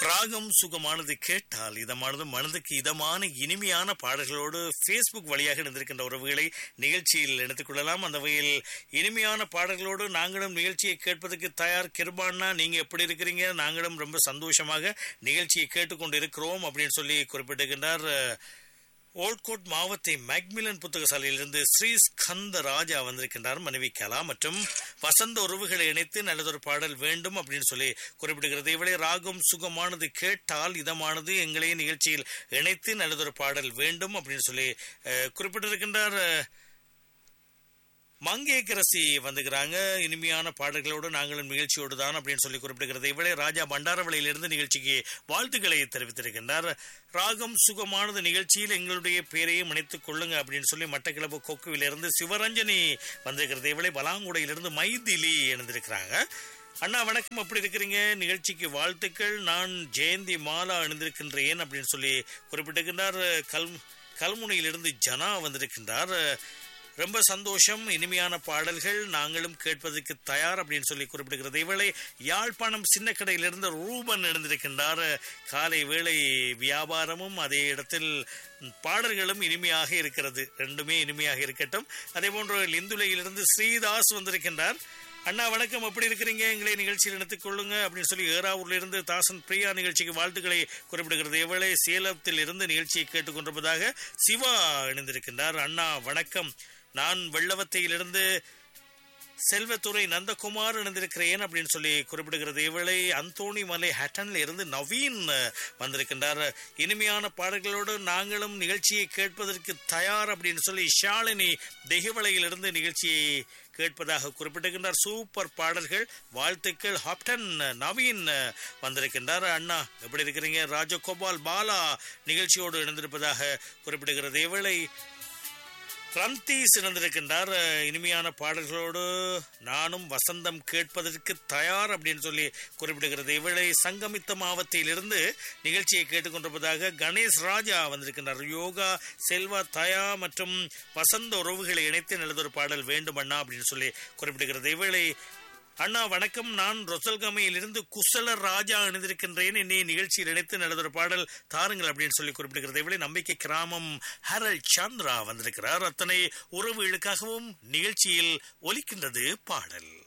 ராகம் சுகமானது கேட்டால் இதமானது மனதுக்கு இதமான இனிமையான பாடல்களோடு ஃபேஸ்புக் வழியாக இணைந்திருக்கின்ற உறவுகளை நிகழ்ச்சியில் எடுத்துக் கொள்ளலாம் அந்த வகையில் இனிமையான பாடல்களோடு நாங்களும் நிகழ்ச்சியை கேட்பதற்கு தயார் கிருபான்னா நீங்க எப்படி இருக்கிறீங்க நாங்களும் ரொம்ப சந்தோஷமாக நிகழ்ச்சியை கேட்டுக்கொண்டு இருக்கிறோம் அப்படின்னு சொல்லி குறிப்பிட்டிருக்கின்றார் ஓல்ட்கோட் மாவத்தை மேக்மிலன் புத்தகசாலையிலிருந்து ஸ்ரீ ஸ்கந்த ராஜா வந்திருக்கின்றார் மனைவி கலா மற்றும் வசந்த உறவுகளை இணைத்து நல்லதொரு பாடல் வேண்டும் அப்படின்னு சொல்லி குறிப்பிடுகிறது இவளை ராகம் சுகமானது கேட்டால் இதமானது எங்களே நிகழ்ச்சியில் இணைத்து நல்லதொரு பாடல் வேண்டும் அப்படின்னு சொல்லி அஹ், குறிப்பிட்டிருக்கின்றார் அஹ், மங்கேக்கரசி வந்துக்கிறாங்க இனிமையான பாடல்களோடு நாங்களும் நிகழ்ச்சியோடு தான் அப்படின்னு சொல்லி குறிப்பிடுகிறது இவளே ராஜா பண்டாரவளையிலிருந்து நிகழ்ச்சிக்கு வாழ்த்துக்களை தெரிவித்திருக்கின்றார் ராகம் சுகமானது நிகழ்ச்சியில் எங்களுடைய பேரையும் இணைத்துக் கொள்ளுங்க அப்படின்னு சொல்லி மட்டக்கிழப்பு கொக்குவிலிருந்து சிவரஞ்சனி வந்திருக்கிறது இவளை பலாங்குடையிலிருந்து மைதிலி இணைந்திருக்கிறாங்க அண்ணா வணக்கம் எப்படி இருக்கிறீங்க நிகழ்ச்சிக்கு வாழ்த்துக்கள் நான் ஜெயந்தி மாலா அணிந்திருக்கின்றேன் அப்படின்னு சொல்லி குறிப்பிட்டிருக்கின்றார் கல் கல்முனையிலிருந்து ஜனா வந்திருக்கின்றார் ரொம்ப சந்தோஷம் இனிமையான பாடல்கள் நாங்களும் கேட்பதற்கு தயார் அப்படின்னு சொல்லி குறிப்பிடுகிறது இவளை யாழ்ப்பாணம் சின்ன கடையிலிருந்து ரூபன் எழுந்திருக்கின்றார் காலை வேளை வியாபாரமும் அதே இடத்தில் பாடல்களும் இனிமையாக இருக்கிறது ரெண்டுமே இனிமையாக இருக்கட்டும் அதே போன்று லிந்துலையிலிருந்து ஸ்ரீதாஸ் வந்திருக்கின்றார் அண்ணா வணக்கம் எப்படி இருக்கிறீங்க எங்களை நிகழ்ச்சியில் இணைத்துக் கொள்ளுங்க அப்படின்னு சொல்லி ஏறாவூர்ல இருந்து தாசன் பிரியா நிகழ்ச்சிக்கு வாழ்த்துக்களை குறிப்பிடுகிறது எவளை சேலத்தில் இருந்து நிகழ்ச்சியை கேட்டுக்கொண்டிருப்பதாக சிவா இணைந்திருக்கின்றார் அண்ணா வணக்கம் நான் வெள்ளவத்தையிலிருந்து செல்வத்துறை நந்தகுமார் இணைந்திருக்கிறேன் அப்படின்னு சொல்லி குறிப்பிடுகிறது இவளை அந்தோணி மலை ஹட்டன்ல இருந்து நவீன் வந்திருக்கின்றார் இனிமையான பாடல்களோடு நாங்களும் நிகழ்ச்சியை கேட்பதற்கு தயார் அப்படின்னு சொல்லி ஷாலினி தெஹிவளையிலிருந்து நிகழ்ச்சியை கேட்பதாக குறிப்பிட்டிருக்கின்றார் சூப்பர் பாடல்கள் வாழ்த்துக்கள் ஹாப்டன் நவீன் வந்திருக்கின்றார் அண்ணா எப்படி இருக்கிறீங்க ராஜகோபால் பாலா நிகழ்ச்சியோடு இணைந்திருப்பதாக குறிப்பிடுகிறது இவளை கிரந்தி சிறந்திருக்கின்றார் இனிமையான பாடல்களோடு நானும் வசந்தம் கேட்பதற்கு தயார் அப்படின்னு சொல்லி குறிப்பிடுகிறது இவளை சங்கமித்த மாவட்டத்திலிருந்து நிகழ்ச்சியை கேட்டுக்கொண்டிருப்பதாக கணேஷ் ராஜா வந்திருக்கின்றார் யோகா செல்வா தயா மற்றும் வசந்த உறவுகளை இணைத்து நல்லதொரு பாடல் வேண்டும் அண்ணா அப்படின்னு சொல்லி குறிப்பிடுகிறது இவளை அண்ணா வணக்கம் நான் ரொசல்கமையிலிருந்து குசல ராஜா அணிந்திருக்கின்றேன் என்னை நிகழ்ச்சியில் இணைத்து நல்லதொரு பாடல் தாருங்கள் அப்படின்னு சொல்லி குறிப்பிடுகிறது இவளை நம்பிக்கை கிராமம் ஹரல் சந்திரா வந்திருக்கிறார் அத்தனை உறவுகளுக்காகவும் நிகழ்ச்சியில் ஒலிக்கின்றது பாடல்